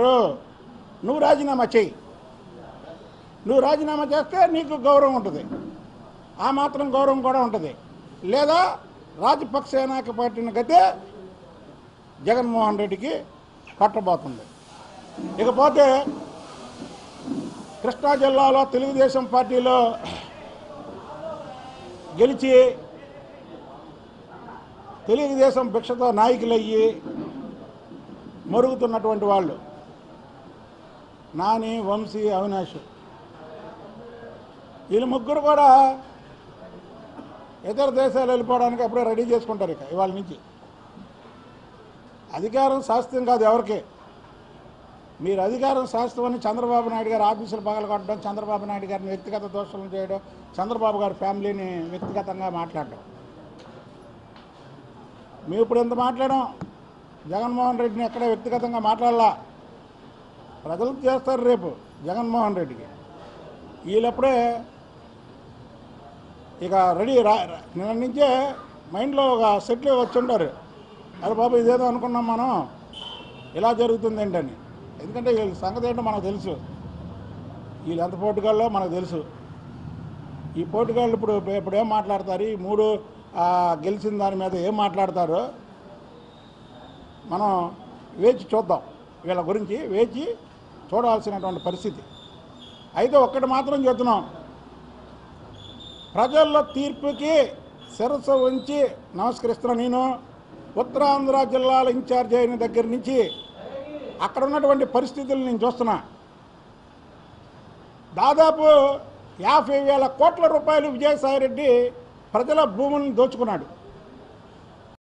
better నువ్వు రాజీనామా చెయ్యి నువ్వు రాజీనామా చేస్తే నీకు గౌరవం ఉంటుంది ఆ మాత్రం గౌరవం కూడా ఉంటుంది లేదా రాజపక్ష సేనాక పట్టిన గతే జగన్మోహన్ రెడ్డికి పట్టబోతుంది ఇకపోతే కృష్ణా జిల్లాలో తెలుగుదేశం పార్టీలో గెలిచి తెలుగుదేశం భిక్షతో నాయకులయ్యి మరుగుతున్నటువంటి వాళ్ళు నాని వంశీ అవినాష్ వీళ్ళు ముగ్గురు కూడా ఇతర దేశాలు వెళ్ళిపోవడానికి అప్పుడే రెడీ చేసుకుంటారు ఇక ఇవాళ నుంచి అధికారం శాస్త్రం కాదు ఎవరికి మీరు అధికారం శాస్త్రం అని చంద్రబాబు నాయుడు గారు ఆఫీసులు పగలగొట్టడం చంద్రబాబు నాయుడు గారిని వ్యక్తిగత దోషాలను చేయడం చంద్రబాబు గారి ఫ్యామిలీని వ్యక్తిగతంగా మాట్లాడడం మేము ఇప్పుడు ఎంత మాట్లాడాం జగన్మోహన్ రెడ్డిని ఎక్కడ వ్యక్తిగతంగా మాట్లాడాలా ప్రజలు చేస్తారు రేపు జగన్మోహన్ రెడ్డికి వీళ్ళప్పుడే ఇక రెడీ రా రా- నిన్న నుంచే మైండ్లో ఒక సెటిల్ వచ్చి ఉంటారు అరే బాబు ఇదేదో అనుకున్నాం మనం ఇలా జరుగుతుంది ఏంటని ఎందుకంటే వీళ్ళ సంగతి ఏంటో మనకు తెలుసు వీళ్ళు ఎంత పోటుగాళ్ళో మనకు తెలుసు ఈ పోటుగాళ్ళు ఇప్పుడు ఇప్పుడు ఏం మాట్లాడతారు ఈ మూడు ఆ, గెలిచిన దాని మీద ఏం మాట్లాడతారో మనం వేచి చూద్దాం వీళ్ళ గురించి వేచి చూడాల్సినటువంటి పరిస్థితి అయితే ఒక్కటి మాత్రం చెప్తున్నాం ప్రజల తీర్పుకి శిరస్సు ఉంచి నమస్కరిస్తున్నా నేను ఉత్తరాంధ్ర జిల్లాల ఇన్ఛార్జ్ అయిన దగ్గర నుంచి అక్కడ ఉన్నటువంటి పరిస్థితులు నేను చూస్తున్నా దాదాపు యాభై వేల కోట్ల రూపాయలు విజయసాయిరెడ్డి ప్రజల భూములను దోచుకున్నాడు